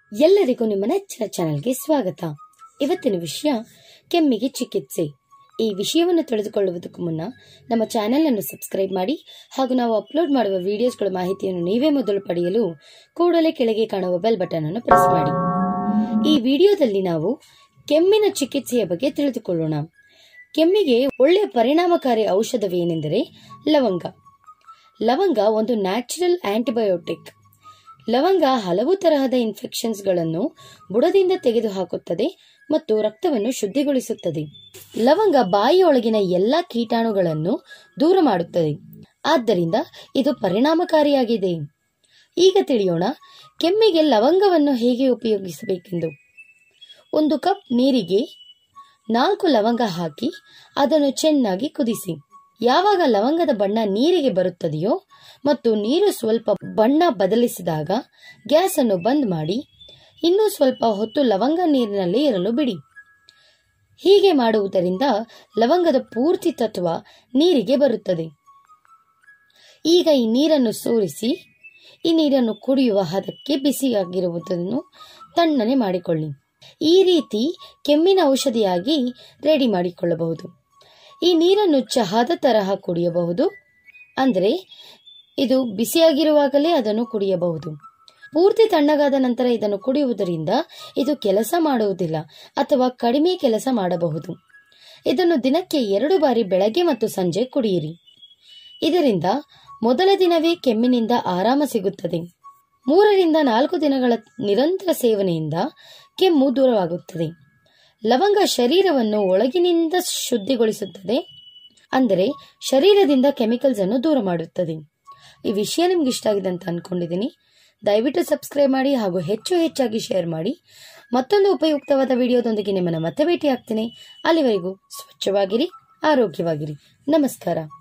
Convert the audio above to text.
ಎಲ್ಲರಿಗೂ ನಿಮ್ಮ ನೆಚ್ಚಿನ ಚಾನೆಲ್ಗೆ ಸ್ವಾಗತ ಇವತ್ತಿನ ವಿಷಯ ಕೆಮ್ಮಿಗೆ ಚಿಕಿತ್ಸೆ ಈ ವಿಷಯವನ್ನು ತಿಳಿದುಕೊಳ್ಳುವುದಕ್ಕೂ ಮುನ್ನ ನಮ್ಮ ಚಾನೆಲ್ ಅನ್ನು ಸಬ್ಸ್ಕ್ರೈಬ್ ಮಾಡಿ ಹಾಗೂ ನಾವು ಅಪ್ಲೋಡ್ ಮಾಡುವ ವಿಡಿಯೋಸ್ಗಳ ಮಾಹಿತಿಯನ್ನು ನೀವೇ ಮೊದಲು ಪಡೆಯಲು ಕೂಡಲೇ ಕೆಳಗೆ ಕಾಣುವ ಬೆಲ್ ಬಟನ್ ಅನ್ನು ಪ್ರೆಸ್ ಮಾಡಿ ಈ ವಿಡಿಯೋದಲ್ಲಿ ನಾವು ಕೆಮ್ಮಿನ ಚಿಕಿತ್ಸೆಯ ಬಗ್ಗೆ ತಿಳಿದುಕೊಳ್ಳೋಣ ಕೆಮ್ಮಿಗೆ ಒಳ್ಳೆಯ ಪರಿಣಾಮಕಾರಿ ಔಷಧವೇನೆಂದರೆ ಲವಂಗ ಲವಂಗ ಒಂದು ನ್ಯಾಚುರಲ್ ಆಂಟಿಬಯೋಟಿಕ್ ಲವಂಗ ಹಲವು ತರಹದ ಇನ್ಫೆಕ್ಷನ್ಸ್ಗಳನ್ನು ಬುಡದಿಂದ ತೆಗೆದುಹಾಕುತ್ತದೆ ಮತ್ತು ರಕ್ತವನ್ನು ಶುದ್ಧಿಗೊಳಿಸುತ್ತದೆ ಲವಂಗ ಬಾಯಿಯೊಳಗಿನ ಎಲ್ಲಾ ಕೀಟಾಣುಗಳನ್ನು ದೂರ ಮಾಡುತ್ತದೆ ಆದ್ದರಿಂದ ಇದು ಪರಿಣಾಮಕಾರಿಯಾಗಿದೆ ಈಗ ತಿಳಿಯೋಣ ಕೆಮ್ಮಿಗೆ ಲವಂಗವನ್ನು ಹೇಗೆ ಉಪಯೋಗಿಸಬೇಕೆಂದು ಒಂದು ಕಪ್ ನೀರಿಗೆ ನಾಲ್ಕು ಲವಂಗ ಹಾಕಿ ಅದನ್ನು ಚೆನ್ನಾಗಿ ಕುದಿಸಿ ಯಾವಾಗ ಲವಂಗದ ಬಣ್ಣ ನೀರಿಗೆ ಬರುತ್ತದೆಯೋ ಮತ್ತು ನೀರು ಸ್ವಲ್ಪ ಬಣ್ಣ ಬದಲಿಸಿದಾಗ ಗ್ಯಾಸ್ ಅನ್ನು ಬಂದ್ ಮಾಡಿ ಇನ್ನೂ ಸ್ವಲ್ಪ ಹೊತ್ತು ಲವಂಗ ನೀರಿನಲ್ಲಿ ಇರಲು ಬಿಡಿ ಹೀಗೆ ಮಾಡುವುದರಿಂದ ಲವಂಗದ ಪೂರ್ತಿ ತತ್ವ ನೀರಿಗೆ ಬರುತ್ತದೆ ಈಗ ಈ ನೀರನ್ನು ಸೋರಿಸಿ ಈ ನೀರನ್ನು ಕುಡಿಯುವ ಹದಕ್ಕೆ ಬಿಸಿಯಾಗಿರುವುದನ್ನು ತಣ್ಣನೆ ಮಾಡಿಕೊಳ್ಳಿ ಈ ರೀತಿ ಕೆಮ್ಮಿನ ಔಷಧಿಯಾಗಿ ರೆಡಿ ಮಾಡಿಕೊಳ್ಳಬಹುದು ಈ ನೀರನ್ನು ಚಹಾದ ತರಹ ಕುಡಿಯಬಹುದು ಅಂದರೆ ಇದು ಬಿಸಿಯಾಗಿರುವಾಗಲೇ ಅದನ್ನು ಕುಡಿಯಬಹುದು ಪೂರ್ತಿ ತಣ್ಣಗಾದ ನಂತರ ಇದನ್ನು ಕುಡಿಯುವುದರಿಂದ ಇದು ಕೆಲಸ ಮಾಡುವುದಿಲ್ಲ ಅಥವಾ ಕಡಿಮೆ ಕೆಲಸ ಮಾಡಬಹುದು ಇದನ್ನು ದಿನಕ್ಕೆ ಎರಡು ಬಾರಿ ಬೆಳಗ್ಗೆ ಮತ್ತು ಸಂಜೆ ಕುಡಿಯಿರಿ ಇದರಿಂದ ಮೊದಲ ದಿನವೇ ಕೆಮ್ಮಿನಿಂದ ಆರಾಮ ಸಿಗುತ್ತದೆ ಮೂರರಿಂದ ನಾಲ್ಕು ದಿನಗಳ ನಿರಂತರ ಸೇವನೆಯಿಂದ ಕೆಮ್ಮು ದೂರವಾಗುತ್ತದೆ ಲವಂಗ ಶರೀರವನ್ನು ಒಳಗಿನಿಂದ ಶುದ್ಧಿಗೊಳಿಸುತ್ತದೆ ಅಂದರೆ ಶರೀರದಿಂದ ಕೆಮಿಕಲ್ಸ್ ಅನ್ನು ದೂರ ಮಾಡುತ್ತದೆ ಈ ವಿಷಯ ನಿಮ್ಗೆ ಇಷ್ಟ ಆಗಿದೆ ಅಂತ ಅನ್ಕೊಂಡಿದ್ದೀನಿ ದಯವಿಟ್ಟು ಸಬ್ಸ್ಕ್ರೈಬ್ ಮಾಡಿ ಹಾಗೂ ಹೆಚ್ಚು ಹೆಚ್ಚಾಗಿ ಶೇರ್ ಮಾಡಿ ಮತ್ತೊಂದು ಉಪಯುಕ್ತವಾದ ವಿಡಿಯೋದೊಂದಿಗೆ ನಿಮ್ಮನ್ನು ಮತ್ತೆ ಭೇಟಿ ಆಗ್ತೀನಿ ಅಲ್ಲಿವರೆಗೂ ಸ್ವಚ್ಛವಾಗಿರಿ ಆರೋಗ್ಯವಾಗಿರಿ ನಮಸ್ಕಾರ